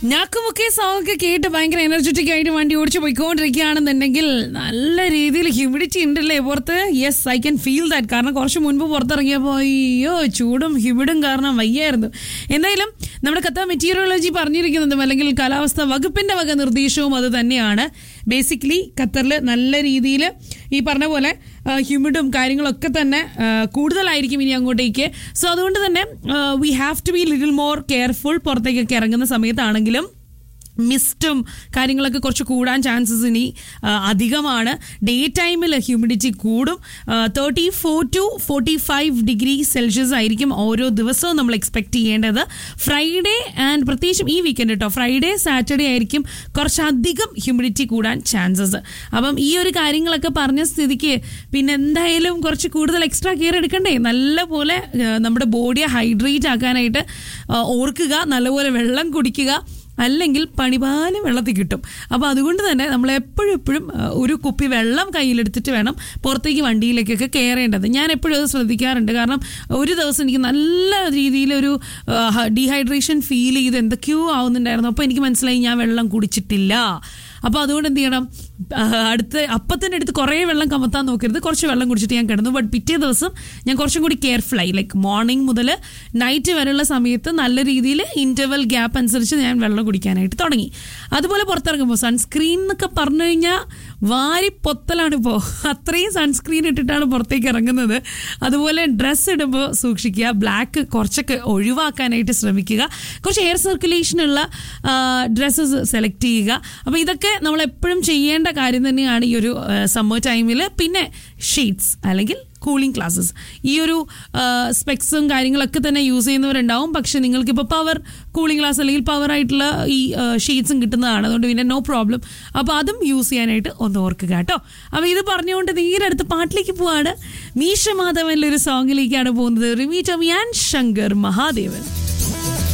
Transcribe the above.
ഞാക്കുമൊക്കെ song ഒക്കെ കേട്ട് ഭയങ്കര എനർജറ്റിക് ആയിട്ട് വണ്ടി ഓടിച്ചു പോയിക്കൊണ്ടിരിക്കുകയാണെന്നുണ്ടെങ്കിൽ നല്ല രീതിയിൽ ഹ്യൂമിഡിറ്റി ഉണ്ടല്ലേ പുറത്ത് yes I can feel that കാരണം കുറച്ച് മുൻപ് പുറത്തിറങ്ങിയപ്പോൾ അയ്യോ ചൂടും ഹ്യൂമിഡും കാരണം വയ്യായിരുന്നു എന്തായാലും നമ്മുടെ കത്ത മെറ്റീരിയോളജി പറഞ്ഞിരിക്കുന്നതും അല്ലെങ്കിൽ കാലാവസ്ഥ വകുപ്പിന്റെ വക നിർദ്ദേശവും അത് തന്നെയാണ് ബേസിക്കലി ഖത്തറിൽ നല്ല രീതിയിൽ ഈ പറഞ്ഞ പോലെ ഹ്യൂമിഡും കാര്യങ്ങളൊക്കെ തന്നെ ആ, കൂടുതലായിരിക്കും ഇനി അങ്ങോട്ടേക്ക് സോ അതുകൊണ്ട് തന്നെ we have to be little more careful പുറത്തേക്കൊക്കെ ഇറങ്ങുന്ന സമയത്താണെങ്കിലും മിസ്റ്റും കാര്യങ്ങളൊക്കെ കുറച്ച് കൂടാൻ ചാൻസസ് ഇനി ആ, അധികമാണ് ഡേ ടൈമിൽ ഹ്യൂമിഡിറ്റി കൂടും thirty four to forty five degree Celsius ആയിരിക്കും ഓരോ ദിവസവും നമ്മൾ എക്സ്പെക്ട് ചെയ്യേണ്ടത് ഫ്രൈഡേ ആൻഡ് പ്രത്യേകിച്ചും ഈ വീക്കെൻഡ് കേട്ടോ ഫ്രൈഡേ സാറ്റർഡേ ആയിരിക്കും കുറച്ചധികം ഹ്യൂമിഡിറ്റി കൂടാൻ ചാൻസസ് അപ്പം ഈ ഒരു കാര്യങ്ങളൊക്കെ പറഞ്ഞ സ്ഥിതിക്ക് പിന്നെ എന്തായാലും കുറച്ച് കൂടുതൽ എക്സ്ട്രാ കെയർ എടുക്കണ്ടേ നല്ലപോലെ ആ, നമ്മുടെ ബോഡിയെ ഹൈഡ്രേറ്റ് ആക്കാനായിട്ട് ആ, ഓർക്കുക നല്ലപോലെ വെള്ളം കുടിക്കുക അല്ലെങ്കിൽ പണിപാല് വെള്ളത്തിൽ കിട്ടും അപ്പോൾ അതുകൊണ്ട് തന്നെ നമ്മൾ എപ്പോഴും എപ്പോഴും ആ, ഒരു കുപ്പി വെള്ളം കയ്യിലെടുത്തിട്ട് വേണം പുറത്തേക്ക് വണ്ടിയിലേക്കൊക്കെ കയറേണ്ടത് ഞാൻ എപ്പോഴും അത് ശ്രദ്ധിക്കാറുണ്ട് കാരണം ഒരു ദിവസം എനിക്ക് നല്ല രീതിയിലൊരു ഡീഹൈഡ്രേഷൻ ഫീൽ ചെയ്ത് എന്തൊക്കെയോ ആവുന്നുണ്ടായിരുന്നു അപ്പോൾ എനിക്ക് മനസ്സിലായി ഞാൻ വെള്ളം കുടിച്ചിട്ടില്ല അപ്പോൾ അതുകൊണ്ട് എന്ത് ചെയ്യണം ആ, അടുത്ത് അപ്പത്തിൻ്റെ അടുത്ത് കുറേ വെള്ളം കമത്താൻ നോക്കരുത് കുറച്ച് വെള്ളം കുടിച്ചിട്ട് ഞാൻ കിടന്നു ബട്ട് പിറ്റേ ദിവസം ഞാൻ കുറച്ചും കൂടി കെയർഫുള്ളായി ലൈക്ക് മോർണിംഗ് മുതൽ നൈറ്റ് വരെയുള്ള സമയത്ത് നല്ല രീതിയിൽ ഇൻ്റർവൽ ഗ്യാപ്പ് അനുസരിച്ച് ഞാൻ വെള്ളം കുടിക്കാനായിട്ട് തുടങ്ങി അതുപോലെ പുറത്തിറങ്ങുമ്പോൾ സൺസ്ക്രീൻ എന്നൊക്കെ പറഞ്ഞു കഴിഞ്ഞാൽ വാരി പൊത്തലാണ് ഇപ്പോൾ അത്രയും സൺസ്ക്രീൻ ഇട്ടിട്ടാണ് പുറത്തേക്ക് ഇറങ്ങുന്നത് അതുപോലെ ഡ്രസ്സ് ഇടുമ്പോൾ സൂക്ഷിക്കുക ബ്ലാക്ക് കുറച്ചൊക്കെ ഒഴിവാക്കാനായിട്ട് ശ്രമിക്കുക കുറച്ച് എയർ സർക്കുലേഷനുള്ള ഡ്രസ്സസ് സെലക്ട് ചെയ്യുക അപ്പോൾ ഇതൊക്കെ നമ്മൾ എപ്പോഴും ചെയ്യേണ്ട കാര്യം തന്നെയാണ് ഈ ഒരു സമ്മർ ടൈമിൽ പിന്നെ ഷെയ്ഡ്സ് അല്ലെങ്കിൽ കൂളിംഗ് ക്ലാസ്സസ് ഈ ഒരു സ്പെക്സും കാര്യങ്ങളൊക്കെ തന്നെ യൂസ് ചെയ്യുന്നവരുണ്ടാവും പക്ഷെ നിങ്ങൾക്കിപ്പോൾ പവർ കൂളിംഗ് ക്ലാസ് അല്ലെങ്കിൽ പവർ ആയിട്ടുള്ള ഈ ഷീറ്റ്സും കിട്ടുന്നതാണ് അതുകൊണ്ട് പിന്നെ നോ പ്രോബ്ലം അപ്പോൾ അതും യൂസ് ചെയ്യാനായിട്ട് ഒന്ന് ഓർക്കുക കേട്ടോ അപ്പോൾ ഇത് പറഞ്ഞുകൊണ്ട് നേരെ അടുത്ത പാട്ടിലേക്ക് പോവാണ് മീശ മാധവനിലെ ഒരു സോങ്ങിലേക്കാണ് പോകുന്നത് റിമി ടോമി ആൻഡ് ശങ്കർ മഹാദേവൻ